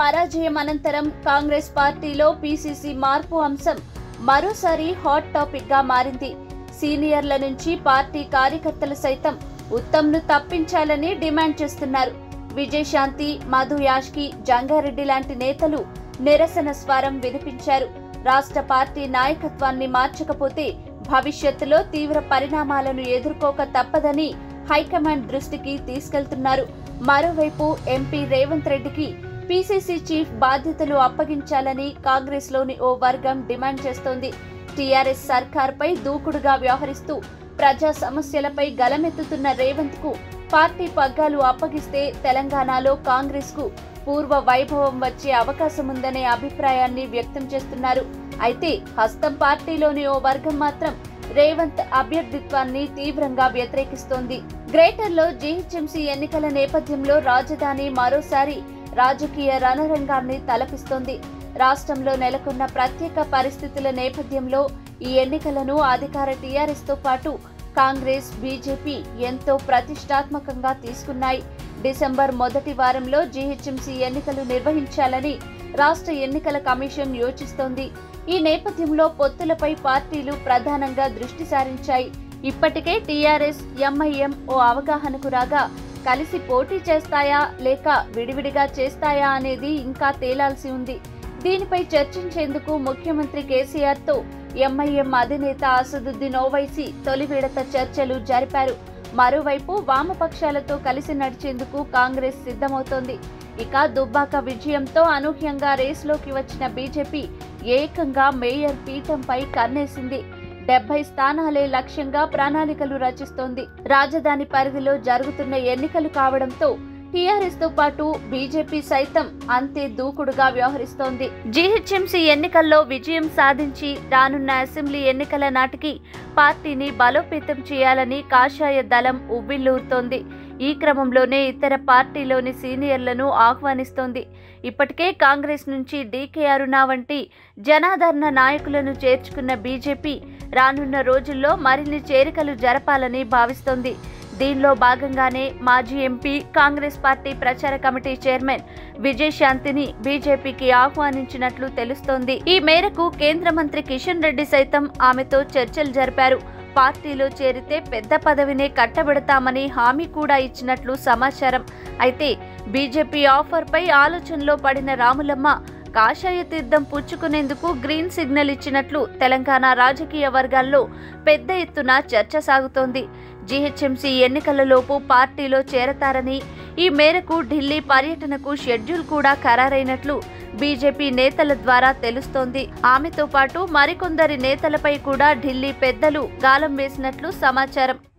పరాజయం అనంతరం కాంగ్రెస్ పార్టీలో పీసీసీ మార్పు అంశం మరోసారి హాట్ టాపిక్ గా మారింది సీనియర్ల నుంచి పార్టీ కార్యకర్తలు సైతం ఉత్తమ్ను తప్పించాలని డిమాండ్ చేస్తున్నారు విజయశాంతి మధు యాష్కి జంగారెడ్డి లాంటి నేతలు నిరసన స్వరం వినిపించారు రాష్ట్ర పార్టీ నాయకత్వాన్ని మార్చకపోతే భవిష్యత్తులో తీవ్ర పరిణామాలను ఎదుర్కోక తప్పదని హైకమాండ్ దృష్టికి తీసుకెళ్తున్నారు మరోవైపు ఎంపీ రేవంత్ రెడ్డికి పీసీసీ చీఫ్ బాధ్యతలు అప్పగించాలని కాంగ్రెస్ లోని ఓ వర్గం డిమాండ్ చేస్తోంది టీఆర్ఎస్ సర్కార్పై దూకుడుగా వ్యవహరిస్తూ ప్రజా సమస్యలపై గలమెత్తుతున్న రేవంత్ కు పార్టీ పగ్గాలు అప్పగిస్తే తెలంగాణలో కాంగ్రెస్ కు పూర్వ వైభవం వచ్చే అవకాశం ఉందనే అభిప్రాయాన్ని వ్యక్తం చేస్తున్నారు అయితే హస్తం పార్టీలోని ఓ వర్గం మాత్రం రేవంత్ అభ్యర్థిత్వాన్ని తీవ్రంగా వ్యతిరేకిస్తోంది గ్రేటర్ లో జీహెచ్ఎంసీ ఎన్నికల నేపథ్యంలో రాజధాని మరోసారి రాజకీయ రణరంగాన్ని తలపిస్తోంది రాష్ట్రంలో నెలకొన్న ప్రత్యేక పరిస్థితుల నేపథ్యంలో ఈ ఎన్నికలను అధికార టీఆర్ఎస్ తో పాటు కాంగ్రెస్ బీజేపీ ఎంతో ప్రతిష్టాత్మకంగా తీసుకున్నాయి డిసెంబర్ మొదటి వారంలో జీహెచ్ఎంసీ ఎన్నికలు నిర్వహించాలని రాష్ట్ర ఎన్నికల కమిషన్ యోచిస్తోంది ఈ నేపథ్యంలో పొత్తులపై పార్టీలు ప్రధానంగా దృష్టి సారించాయి ఇప్పటికే టీఆర్ఎస్ ఎంఐఎం ఓ అవగాహనకు రాగా కలిసి పోటీ చేస్తాయా లేక విడివిడిగా చేస్తాయా అనేది ఇంకా తేలాల్సి ఉంది దీనిపై చర్చించేందుకు ముఖ్యమంత్రి కేసీఆర్ తో ఎంఐఎం అధినేత అసదుద్దీన్ ఓవైసీ తొలి విడత చర్చలు జరిపారు మరోవైపు వామపక్షాలతో కలిసి నడిచేందుకు కాంగ్రెస్ సిద్ధమవుతోంది ఇక దుబ్బాక విజయంతో అనూహ్యంగా రేసులోకి వచ్చిన బీజేపీ ఏకంగా మేయర్ పీఠంపై కన్నేసింది డెబ్బై స్థానాలే లక్ష్యంగా ప్రణాళికలు రచిస్తోంది రాజధాని పరిధిలో జరుగుతున్న ఎన్నికలు కావడంతో టీఆర్ఎస్ తో పాటు బీజేపీ సైతం అంతే దూకుడుగా వ్యవహరిస్తోంది జీహెచ్ఎంసీ ఎన్నికల్లో విజయం సాధించి రానున్న అసెంబ్లీ ఎన్నికల నాటికి పార్టీని బలోపేతం చేయాలని కాషాయ దళం ఉవ్విల్లూరుతోంది ఈ క్రమంలోనే ఇతర పార్టీలోని సీనియర్లను ఆహ్వానిస్తోంది ఇప్పటికే కాంగ్రెస్ నుంచి డీకే అరుణ వంటి జనాదరణ నాయకులను చేర్చుకున్న బీజేపీ రానున్న రోజుల్లో మరిన్ని చేరికలు జరపాలని భావిస్తోంది దీనిలో భాగంగానే మాజీ ఎంపీ కాంగ్రెస్ పార్టీ ప్రచార కమిటీ చైర్మన్ విజయశాంతిని బీజేపీకి ఆహ్వానించినట్లు తెలుస్తోంది ఈ మేరకు కేంద్ర మంత్రి కిషన్ రెడ్డి సైతం ఆమెతో చర్చలు జరిపారు పార్టీలో చేరితే పెద్ద పదవినే కట్టబెడతామని హామీ కూడా ఇచ్చినట్లు సమాచారం అయితే బీజేపీ ఆఫర్పై ఆలోచనలో పడిన రాములమ్మ కాషాయ తీర్థం పుచ్చుకునేందుకు గ్రీన్ సిగ్నల్ ఇచ్చినట్లు తెలంగాణ రాజకీయ వర్గాల్లో పెద్ద ఎత్తున చర్చ సాగుతోంది జీహెచ్ఎంసీ ఎన్నికలలోపు పార్టీలో చేరతారని ఈ మేరకు ఢిల్లీ పర్యటనకు షెడ్యూల్ కూడా ఖరారైనట్లు బీజేపీ నేతల ద్వారా తెలుస్తోంది ఆమెతో పాటు మరికొందరి నేతలపై కూడా ఢిల్లీ పెద్దలు గాలం వేసినట్లు సమాచారం